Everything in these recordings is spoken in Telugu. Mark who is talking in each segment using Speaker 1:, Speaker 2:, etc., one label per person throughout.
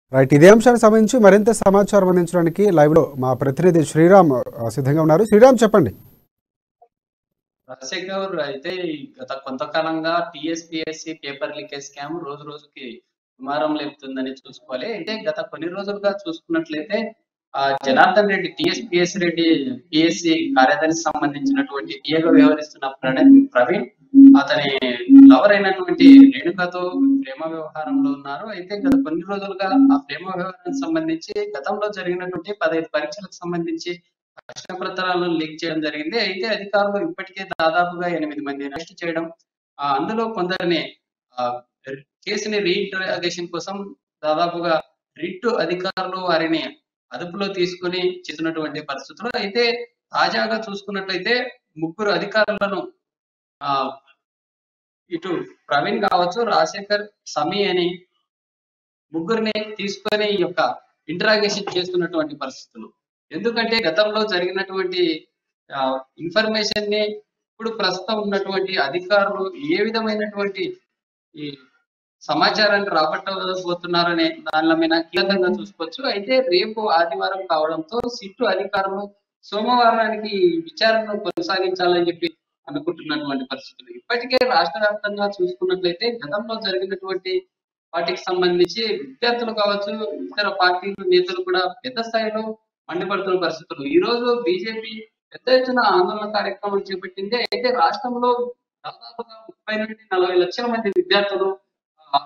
Speaker 1: రైట్ ఇదే అంశానికి సంబంధించి మరింత సమాచారం అందించడానికి లైవ్ లో మా ప్రతినిధి శ్రీరామ్ ఆ, సిద్ధంగా ఉన్నారు శ్రీరామ్ చెప్పండి
Speaker 2: రాజశేఖర్ అయితే ఈ గత కొంతకాలంగా టిఎస్పిఎస్సి పేపర్ లీకేజ్ స్కామ్ రోజు రోజుకి దుమారం లేపుతుందని చూసుకోవాలి అయితే గత కొన్ని రోజులుగా చూసుకున్నట్లయితే ఆ జనార్దన్ రెడ్డి టిఎస్పిఎస్ రెడ్డి పిఎస్సి కార్యదర్శి సంబంధించినటువంటి టీఏగా వ్యవహరిస్తున్న ప్రణయ్ ప్రవీణ్ అతని లవర్ అయినటువంటి రేణుకతో ప్రేమ వ్యవహారంలో ఉన్నారు అయితే గత కొన్ని రోజులుగా ఆ ప్రేమ వ్యవహారానికి సంబంధించి గతంలో జరిగినటువంటి పదహైదు పరీక్షలకు సంబంధించి ప్రశ్న పత్రాలను లీక్ చేయడం జరిగింది అయితే అధికారులు ఇప్పటికే దాదాపుగా ఎనిమిది మందిని అరెస్ట్ చేయడం ఆ, అందులో కొందరిని ఆ, కేసుని రీఇంటరాగేషన్ కోసం దాదాపుగా రిట్ అధికారులు వారిని అదుపులో తీసుకుని చేసినటువంటి పరిస్థితులు అయితే తాజాగా చూసుకున్నట్లయితే ముగ్గురు అధికారులను ఆ ఇటు ప్రవీణ్ కావచ్చు రాజశేఖర్ సమీ అని ముగ్గురిని తీసుకొని ఈ యొక్క ఇంటరాగేషన్ చేస్తున్నటువంటి పరిస్థితులు ఎందుకంటే గతంలో జరిగినటువంటి ఇన్ఫర్మేషన్ ని ఇప్పుడు ప్రస్తుతం ఉన్నటువంటి అధికారులు ఏ విధమైనటువంటి ఈ సమాచారాన్ని రాబట్టబోతున్నారనే దానిల మీద కీలకంగా చూసుకోవచ్చు అయితే రేపు ఆదివారం కావడంతో సిట్టు అధికారులు సోమవారానికి ఈ విచారణను కొనసాగించాలని చెప్పి అనుకుంటున్నటువంటి పరిస్థితులు ఇప్పటికే రాష్ట్ర వ్యాప్తంగా చూసుకున్నట్లయితే గతంలో జరిగినటువంటి వాటికి సంబంధించి విద్యార్థులు కావచ్చు ఇతర పార్టీల నేతలు కూడా పెద్ద స్థాయిలో మండిపడుతున్న పరిస్థితులు ఈ రోజు బీజేపీ పెద్ద ఎత్తున ఆందోళన కార్యక్రమం చేపట్టింది అయితే రాష్ట్రంలో దాదాపుగా ముప్పై నుండి నలభై లక్షల మంది విద్యార్థులు ఆ,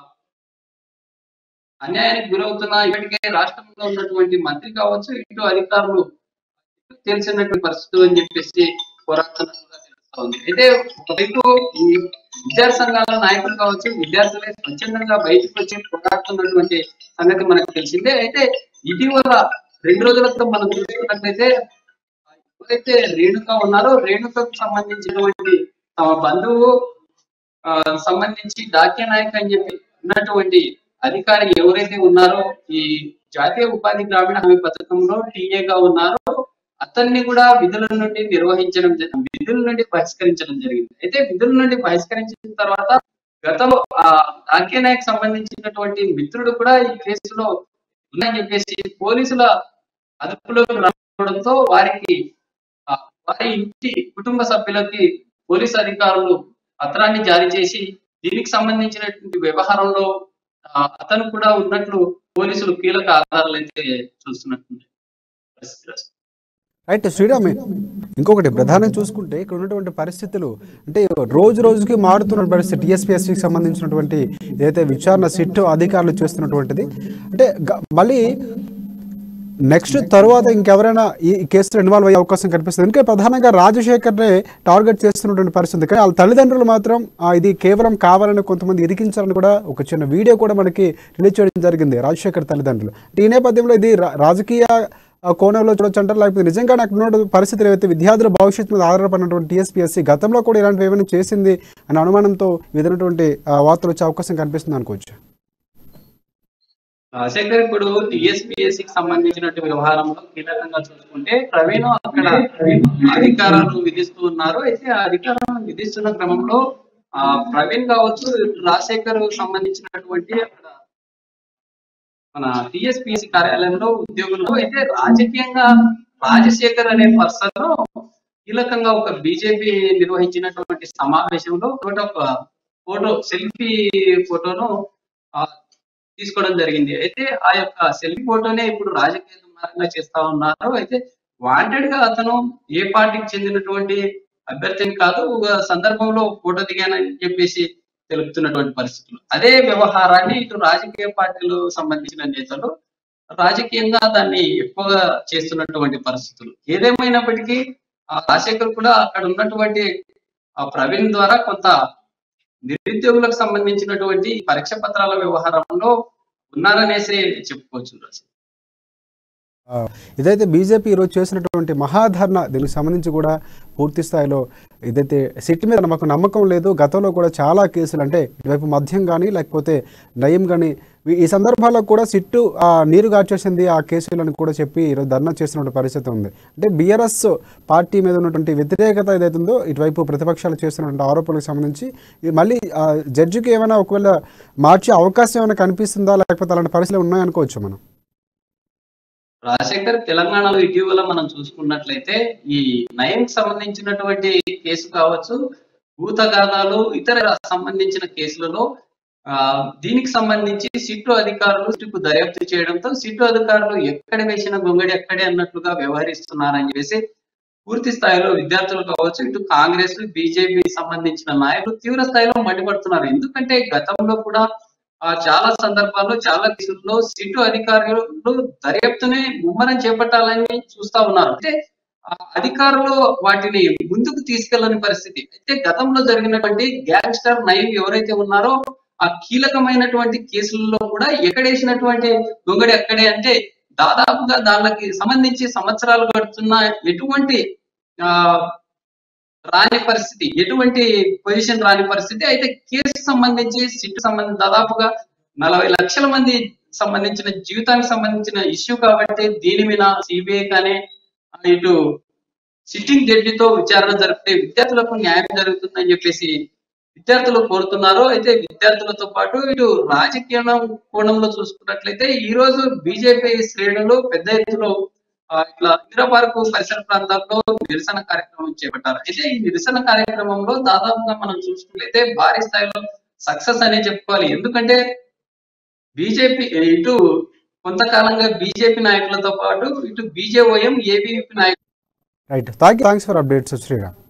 Speaker 2: అన్యాయానికి గురవుతున్న ఇప్పటికే రాష్ట్రంలో ఉన్నటువంటి మంత్రి కావచ్చు ఇటు అధికారులు తెలిసినటువంటి పరిస్థితులు అని చెప్పేసి పోరాడుతున్నట్టుగా తెలుస్తా ఉంది అయితే ఒకవైపు ఈ విద్యార్థి సంఘాల నాయకులు కావచ్చు విద్యార్థులే స్వచ్ఛందంగా బయటకు వచ్చి పోరాడుతున్నటువంటి సంగతి మనకు తెలిసిందే అయితే ఇటీవల రెండు రోజుల క్రితం మనం చూసుకున్నట్లయితే ఎవరైతే రేణుక ఉన్నారో రేణుకకు సంబంధించినటువంటి తమ బంధువు ఆ, సంబంధించి డాక్య నాయక్ అని చెప్పి ఉన్నటువంటి అధికారి ఎవరైతే ఉన్నారో ఈ జాతీయ ఉపాధి గ్రామీణ హామీ పథకంలో టీఏగా ఉన్నారో అతన్ని కూడా విధుల నుండి నిర్వహించడం జరి- విధుల నుండి బహిష్కరించడం జరిగింది అయితే విధుల నుండి బహిష్కరించిన తర్వాత గతంలో ఆ డాక్య నాయక్ సంబంధించినటువంటి మిత్రుడు కూడా ఈ కేసులో ఉన్నాయని చెప్పేసి పోలీసుల అదుపులోకి రావడంతో వారికి ఆ, వారి ఇంటి కుటుంబ సభ్యులకి పోలీసు అధికారులు పత్రాన్ని జారీ చేసి దీనికి సంబంధించినటువంటి వ్యవహారంలో ఆ, అతను కూడా ఉన్నట్లు పోలీసులు కీలక ఆధారాలు అయితే చూస్తున్నట్టుంది పరిస్థితి.
Speaker 1: రైట్ శ్రీరామ్ ఇంకొకటి ప్రధానంగా చూసుకుంటే ఇక్కడ ఉన్నటువంటి పరిస్థితులు అంటే రోజు రోజుకి మారుతున్న పరిస్థితి టీఎస్పీఎస్సీకి సంబంధించినటువంటి ఏదైతే విచారణ సిట్ అధికారులు చేస్తున్నటువంటిది అంటే గ- మళ్ళీ నెక్స్ట్ తర్వాత ఇంకెవరైనా ఈ కేసులో ఇన్వాల్వ్ అయ్యే అవకాశం కనిపిస్తుంది ఎందుకంటే ప్రధానంగా రాజశేఖర్నే టార్గెట్ చేస్తున్నటువంటి పరిస్థితి కానీ వాళ్ళ తల్లిదండ్రులు మాత్రం ఆ, ఇది కేవలం కావాలని కొంతమంది ఇరికించాలని కూడా ఒక చిన్న వీడియో కూడా మనకి రిలీజ్ చేయడం జరిగింది రాజశేఖర్ తల్లిదండ్రులు అంటే ఈ నేపథ్యంలో ఇది రా- రాజకీయ ఆ, కోణంలో చూడొచ్చు అంటారు లేకపోతే నిజంగా నాకు ఉన్న పరిస్థితులు ఏవైతే విద్యార్థుల భవిష్యత్తు మీద ఆధారపడినటువంటి టీఎస్పీఎస్సీ గతంలో కూడా ఇలాంటివి ఏమైనా చేసింది అనే అనుమానంతో విధినటువంటి వార్తలు వచ్చే అవకాశం కనిపిస్తుంది అనుకోవచ్చు
Speaker 2: రాజశేఖర్ ఇప్పుడు టిఎస్పిఎస్సి కి సంబంధించినటువంటి వ్యవహారంలో కీలకంగా చూసుకుంటే ప్రవీణ్ అక్కడ అధికారాలు విధిస్తూ ఉన్నారు అయితే ఆ అధికారాలను విధిస్తున్న క్రమంలో ఆ ప్రవీణ్ కావచ్చు రాజశేఖర్ సంబంధించినటువంటి అక్కడ మన టిఎస్పిఎస్సి కార్యాలయంలో ఉద్యోగులు అయితే రాజకీయంగా రాజశేఖర్ అనే పర్సన్ కీలకంగా ఒక బీజేపీ నిర్వహించినటువంటి సమావేశంలో ఒక ఫోటో సెల్ఫీ ఫోటోను ఆ, తీసుకోవడం జరిగింది అయితే ఆ యొక్క సెల్ఫీ ఫోటోనే ఇప్పుడు రాజకీయ దుమారంగా చేస్తా ఉన్నారు అయితే వాంటెడ్ గా అతను ఏ పార్టీకి చెందినటువంటి అభ్యర్థిని కాదు ఒక సందర్భంలో ఫోటో దిగానని చెప్పేసి తెలుపుతున్నటువంటి పరిస్థితులు అదే వ్యవహారాన్ని ఇటు రాజకీయ పార్టీలు సంబంధించిన నేతలు రాజకీయంగా దాన్ని ఎక్కువగా చేస్తున్నటువంటి పరిస్థితులు ఏదేమైనప్పటికీ ఆ రాజశేఖర్ కూడా అక్కడ ఉన్నటువంటి ఆ ప్రవీణ్ ద్వారా కొంత నిరుద్యోగులకు సంబంధించినటువంటి పరీక్ష పత్రాల వ్యవహారంలో ఉన్నారనేసి చెప్పుకోవచ్చు రాజు
Speaker 1: ఆ, ఇదైతే బీజేపీ ఈరోజు చేసినటువంటి మహాధర్ణ దీనికి సంబంధించి కూడా పూర్తి స్థాయిలో ఇదైతే సిట్ మీద మాకు నమ్మకం లేదు గతంలో కూడా చాలా కేసులు అంటే ఇటువైపు మద్యం కానీ లేకపోతే నయం కానీ ఈ- ఈ సందర్భాల్లో కూడా సిట్టు ఆ నీరు గార్చేసింది ఆ కేసులను కూడా చెప్పి ఈరోజు ధర్నా చేస్తున్న పరిస్థితి ఉంది అంటే బీఆర్ఎస్ పార్టీ మీద ఉన్నటువంటి వ్యతిరేకత ఏదైతే ఉందో ఇటువైపు ప్రతిపక్షాలు చేస్తున్నటువంటి ఆరోపణలకు సంబంధించి ఇది మళ్ళీ ఆ జడ్జికి ఏమైనా ఒకవేళ మార్చే అవకాశం ఏమైనా కనిపిస్తుందా లేకపోతే అలాంటి పరిస్థితులు ఉన్నాయనుకోవచ్చు మనం
Speaker 2: రాజశేఖర్ తెలంగాణలో ఇటీవల మనం చూసుకున్నట్లయితే ఈ నయంకి సంబంధించినటువంటి కేసు కావచ్చు భూతగాథాలు ఇతర సంబంధించిన కేసులలో ఆ దీనికి సంబంధించి సిట్టు అధికారులు సిట్టుకు దర్యాప్తు చేయడంతో సిట్టు అధికారులు ఎక్కడ వేసిన గొంగడి ఎక్కడే అన్నట్లుగా వ్యవహరిస్తున్నారని చెప్పేసి పూర్తి స్థాయిలో విద్యార్థులు కావచ్చు ఇటు కాంగ్రెస్ బీజేపీ సంబంధించిన నాయకులు తీవ్ర స్థాయిలో మండిపడుతున్నారు ఎందుకంటే గతంలో కూడా ఆ చాలా సందర్భాల్లో చాలా కేసుల్లో సిట్టు అధికారులు దర్యాప్తుని ముమ్మరం చేపట్టాలని చూస్తా ఉన్నారు అంటే ఆ అధికారులు వాటిని ముందుకు తీసుకెళ్లని పరిస్థితి అయితే గతంలో జరిగినటువంటి గ్యాంగ్స్టర్ నయం ఎవరైతే ఉన్నారో ఆ కీలకమైనటువంటి కేసుల్లో కూడా ఎక్కడేసినటువంటి దొంగడి అక్కడే అంటే దాదాపుగా దానికి సంబంధించి సంవత్సరాలు గడుతున్న ఎటువంటి ఆ రాని పరిస్థితి ఎటువంటి పొజిషన్ రాని పరిస్థితి అయితే కేసు సంబంధించి సిట్ సంబంధించి దాదాపుగా నలభై లక్షల మంది సంబంధించిన జీవితానికి సంబంధించిన ఇష్యూ కాబట్టి దీని మీద సిబిఐ కానీ ఆ, ఇటు సిట్టింగ్ జడ్జితో విచారణ జరిపితే విద్యార్థులకు న్యాయం జరుగుతుందని చెప్పేసి విద్యార్థులు కోరుతున్నారు అయితే విద్యార్థులతో పాటు ఇటు రాజకీయ కోణంలో చూసుకున్నట్లయితే ఈ రోజు బీజేపీ శ్రేణులు పెద్ద ఎత్తులో ఆ, ఇట్లా ఇందిరా పార్కు పరిసర ప్రాంతాల్లో నిరసన కార్యక్రమం చేపట్టారు అయితే ఈ నిరసన కార్యక్రమంలో దాదాపుగా మనం చూసుకున్నట్లయితే భారీ స్థాయిలో సక్సెస్ అనే చెప్పుకోవాలి ఎందుకంటే బీజేపీ ఇటు కొంతకాలంగా బీజేపీ నాయకులతో పాటు ఇటు బీజేఓఎం ఏబీవీపీ నాయకులు
Speaker 1: right thank thanks for updates Sriram